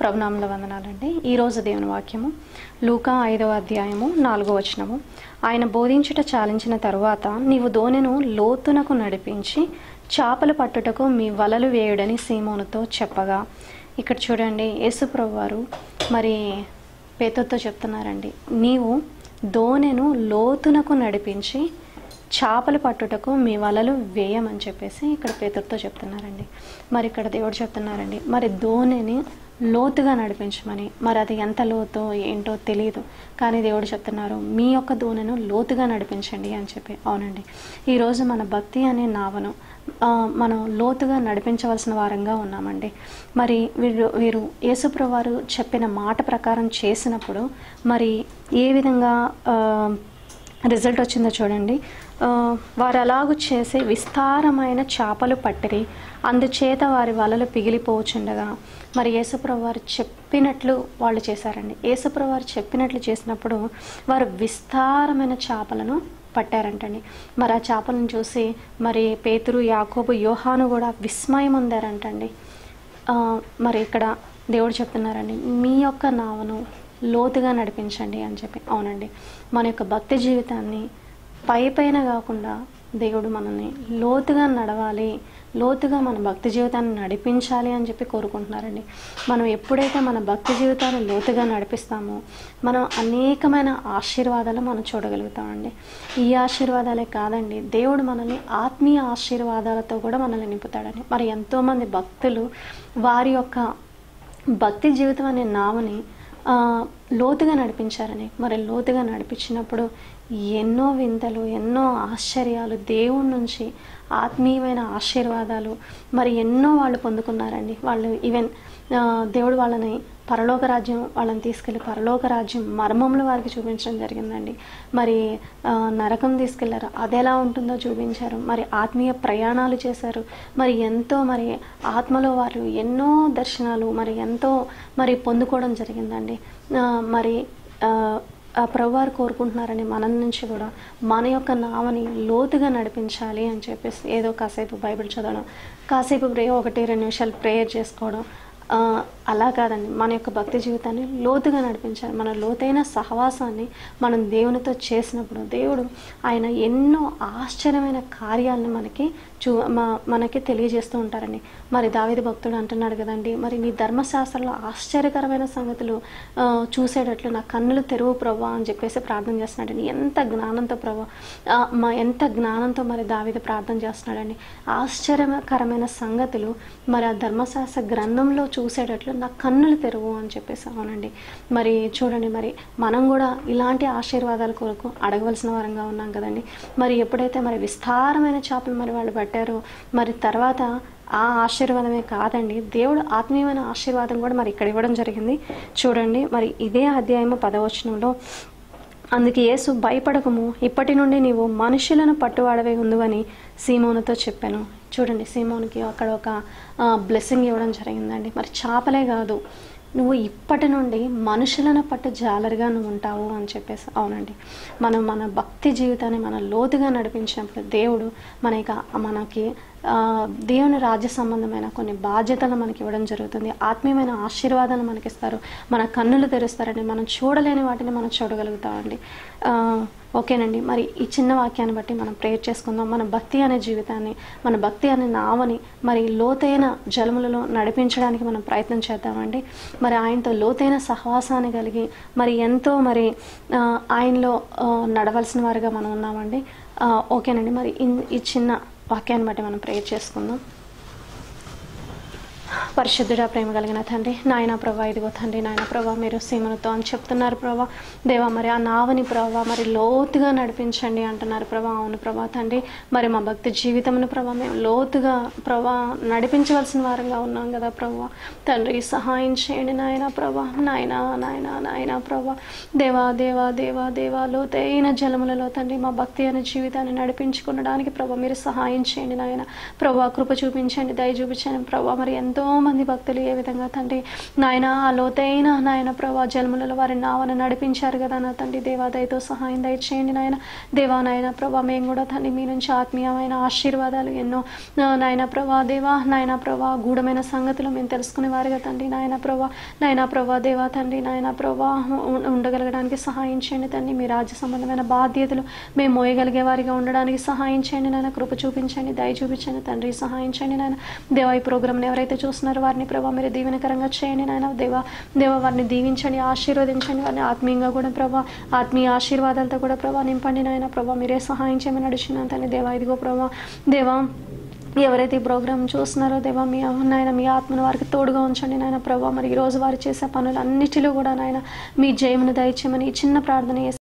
ప్రభునామంలో వందనాలండి ఈరోజు దేవుని వాక్యము లూకా ఐదవ అధ్యాయము నాలుగో వచనము ఆయన బోధించుట చాలించిన తరువాత నీవు దోణెను లోతునకు నడిపించి చేపలు పట్టుటకు మీ వలలు వేయుడని సీమోనుతో చెప్పగా ఇక్కడ చూడండి యేసుప్రభు వారు మరి పేతుతో చెప్తున్నారండి నీవు దోణెను లోతునకు నడిపించి చేపలు పట్టుటకు మీ వలలు వేయమని చెప్పేసి ఇక్కడ పేతుడితో చెప్తున్నారండి మరి ఇక్కడ దేవుడు చెప్తున్నారండి మరి దోణిని లోతుగా నడిపించమని మరి అది ఎంత లోతో ఏంటో తెలియదు కానీ దేవుడు చెప్తున్నారు మీ యొక్క దోణిను లోతుగా నడిపించండి అని చెప్పి అవునండి ఈరోజు మన భక్తి అనే నావను ఆ, మనం లోతుగా నడిపించవలసిన వారంగా ఉన్నామండి మరి వీరు వీరు యేసుప్రభు వారు చెప్పిన మాట ప్రకారం చేసినప్పుడు మరి ఏ విధంగా ఆ, రిజల్ట్ వచ్చిందో చూడండి ఆ, వారు అలాగు చేసి విస్తారమైన చేపలు పట్టిరి అందుచేత వారి వలలు పిగిలిపోవచ్చుండగా మరి యేసుప్రభు వారు చెప్పినట్లు వాళ్ళు చేశారండి యేసుప్రభు వారు చెప్పినట్లు చేసినప్పుడు వారు విస్తారమైన చేపలను పట్టారంటండి మరి ఆ చేపలను చూసి మరి పేతురు యాకోబు యోహాను కూడా విస్మయం ఉందారంటండి ఆ, మరి ఇక్కడ దేవుడు చెప్తున్నారండి మీ యొక్క నావను లోతుగా నడిపించండి అని చెప్పి అవునండి మన యొక్క భక్తి జీవితాన్ని పై పైన కాకుండా దేవుడు మనల్ని లోతుగా నడవాలి లోతుగా మన భక్తి జీవితాన్ని నడిపించాలి అని చెప్పి కోరుకుంటున్నారండి మనం ఎప్పుడైతే మన భక్తి జీవితాన్ని లోతుగా నడిపిస్తామో మనం అనేకమైన ఆశీర్వాదాలు మనం చూడగలుగుతామండి ఈ ఆశీర్వాదాలే కాదండి దేవుడు మనల్ని ఆత్మీయ ఆశీర్వాదాలతో కూడా మనల్ని నింపుతాడని మరి ఎంతోమంది భక్తులు వారి యొక్క భక్తి జీవితం అనే నావని ఆ, లోతుగా నడిపించారని మరి లోతుగా నడిపించినప్పుడు ఎన్నో వింతలు ఎన్నో ఆశ్చర్యాలు దేవుడి నుంచి ఆత్మీయమైన ఆశీర్వాదాలు మరి ఎన్నో వాళ్ళు పొందుకున్నారండి వాళ్ళు ఈవెన్ ఆ, దేవుడు వాళ్ళని పరలోక రాజ్యం వాళ్ళని తీసుకెళ్ళి పరలోక రాజ్యం మర్మములు వారికి చూపించడం జరిగిందండి మరి ఆ, నరకం తీసుకెళ్లారు అది ఎలా ఉంటుందో చూపించారు మరి ఆత్మీయ ప్రయాణాలు చేశారు మరి ఎంతో మరి ఆత్మలో వారు ఎన్నో దర్శనాలు మరి ఎంతో మరి పొందుకోవడం జరిగిందండి ఆ, మరి ఆ, ఆ ప్రభువారు కోరుకుంటున్నారని మన నుంచి కూడా మన యొక్క నామని లోతుగా నడిపించాలి అని చెప్పేసి ఏదో కాసేపు బైబిల్ చదవడం కాసేపు ప్రే ఒకటి రెండు నిమిషాలు ప్రేయర్ చేసుకోవడం ఆ, అలా కాదండి మన యొక్క భక్తి జీవితాన్ని లోతుగా నడిపించాలి మన లోతైన సహవాసాన్ని మనం దేవునితో చేసినప్పుడు దేవుడు ఆయన ఎన్నో ఆశ్చర్యమైన కార్యాలను మనకి చూ మ- మనకి తెలియజేస్తూ ఉంటారండి మరి దావిది భక్తుడు అంటున్నాడు కదండి మరి నీ ధర్మశాస్త్రంలో ఆశ్చర్యకరమైన సంగతులు ఆ, చూసేటట్లు నా కన్నులు తెరువు ప్రభా అని చెప్పేసి ప్రార్థన చేస్తున్నాడండి ఎంత జ్ఞానంతో ప్రభా ఆ, మా ఎంత జ్ఞానంతో మరి దావిది ప్రార్థన చేస్తున్నాడండి ఆశ్చర్యకరమైన సంగతులు మరి ఆ ధర్మశాస్త్ర గ్రంథంలో చూసేటట్లు నా కన్నులు తెరువు అని చెప్పేసి అవునండి మరి చూడండి మరి మనం కూడా ఇలాంటి ఆశీర్వాదాల కొరకు అడగవలసిన వారంగా ఉన్నాం కదండి మరి ఎప్పుడైతే మరి విస్తారమైన చేపలు మరి వాళ్ళు పట్టారో మరి తర్వాత ఆ ఆశీర్వాదమే కాదండి దేవుడు ఆత్మీయమైన ఆశీర్వాదం కూడా మరి ఇక్కడ ఇవ్వడం జరిగింది చూడండి మరి ఇదే అధ్యాయము పదవచనంలో అందుకే యేసు భయపడకము ఇప్పటి నుండి నీవు మనుషులను పట్టువాడవే ఉందని సీమోనుతో చెప్పాను చూడండి సీమోనికి అక్కడ ఒక బ్లెస్సింగ్ ఇవ్వడం జరిగిందండి మరి చేపలే కాదు నువ్వు ఇప్పటి నుండి మనుషులను పట్టు జాలరిగా నువ్వు ఉంటావు అని చెప్పేసి అవునండి మనం మన భక్తి జీవితాన్ని మన లోతుగా నడిపించినప్పుడు దేవుడు మన ఇక మనకి ఆ, దేవుని రాజ్య సంబంధమైన కొన్ని బాధ్యతలు మనకి ఇవ్వడం జరుగుతుంది ఆత్మీయమైన ఆశీర్వాదాలు మనకి ఇస్తారు మన కన్నులు తెరుస్తారండి మనం చూడలేని వాటిని మనం చూడగలుగుతామండి ఆ, ఓకేనండి మరి ఈ చిన్న వాక్యాన్ని బట్టి మనం ప్రేయర్ చేసుకుందాం మన భక్తి అనే జీవితాన్ని మన భక్తి అనే నావని మరి లోతైన జలములలో నడిపించడానికి మనం ప్రయత్నం చేద్దామండి మరి ఆయనతో లోతైన సహవాసాన్ని కలిగి మరి ఎంతో మరి ఆ, ఆయనలో ఆ, నడవలసిన వారుగా మనం ఉన్నామండి ఆ, ఓకేనండి మరి ఇన్- ఈ చిన్న వాక్యాన్ని బట్టి మనం ప్రేయర్ చేసుకుందాం పరిశుద్ధుడా ప్రేమ కలిగిన తండ్రి నాయన ప్రభా ఇదిగో తండ్రి నాయన ప్రభా మీరు సీమలతో అని చెప్తున్నారు ప్రభా దేవా మరి ఆ నావని ప్రభా మరి లోతుగా నడిపించండి అంటున్నారు ప్రభా అవును ప్రభా తండ్రి మరి మా భక్తి జీవితమును ప్రభా మేము లోతుగా ప్రభా నడిపించవలసిన వారంగా ఉన్నాం కదా ప్రభా తండ్రి సహాయం చేయండి నాయన ప్రభా నాయన నాయన నాయన ప్రభా దేవా దేవా దేవా దేవా లోతైన జలములలో తండ్రి మా భక్తి అనే జీవితాన్ని నడిపించుకునడానికి ప్రభా మీరు సహాయం చేయండి నాయన ప్రభా కృప చూపించండి దయ చూపించండి ప్రభా మరి ఎంతో మంది భక్తులు ఏ విధంగా తండ్రి నాయన ఆ లోతైన నాయన ప్రభా జన్మలలో వారి నావన నడిపించారు కదా నా తండ్రి దేవాదయతో సహాయం దయచేయండి నాయన దేవా నాయన ప్రభా మేము కూడా తండ్రి మీ నుంచి ఆత్మీయమైన ఆశీర్వాదాలు ఎన్నో ఆ, నాయన ప్రభా దేవా నాయన ప్రభా గూఢమైన సంగతులు మేము తెలుసుకునే వారిగా తండ్రి నాయన ప్రభా నాయన ప్రభా దేవా తండ్రి నాయన ప్రభా ఉ- ఉండగలగడానికి సహాయం చేయండి తండ్రి మీ రాజ్య సంబంధమైన బాధ్యతలు మేము మోయగలిగే వారిగా ఉండడానికి సహాయం చేయండి నాయన కృప చూపించండి దయ చూపించండి తండ్రి సహాయం చేయండి నాయన దేవా ఈ ప్రోగ్రామ్ని ఎవరైతే చూస్తున్నారో వారిని ప్రభా మీరు దీవెనకరంగా చేయండి నాయన దేవా దేవా వారిని దీవించండి ఆశీర్వదించండి వారిని ఆత్మీయంగా కూడా ప్రభా ఆత్మీయ ఆశీర్వాదాలతో కూడా ప్రభా నింపండి నాయన ప్రభా మీరే సహాయం చేయమని నడుచున్నాను తండ్రి దేవా ఇదిగో ప్రభా దేవా ఎవరైతే ఈ ప్రోగ్రామ్ చూస్తున్నారో దేవా మీ నాయన మీ ఆత్మను వారికి తోడుగా ఉంచండి నాయన ప్రభా మరి ఈరోజు వారు చేసే పనులన్నిటిలో కూడా నాయన మీ జయమును దయచేయమని ఈ చిన్న ప్రార్థన చేసి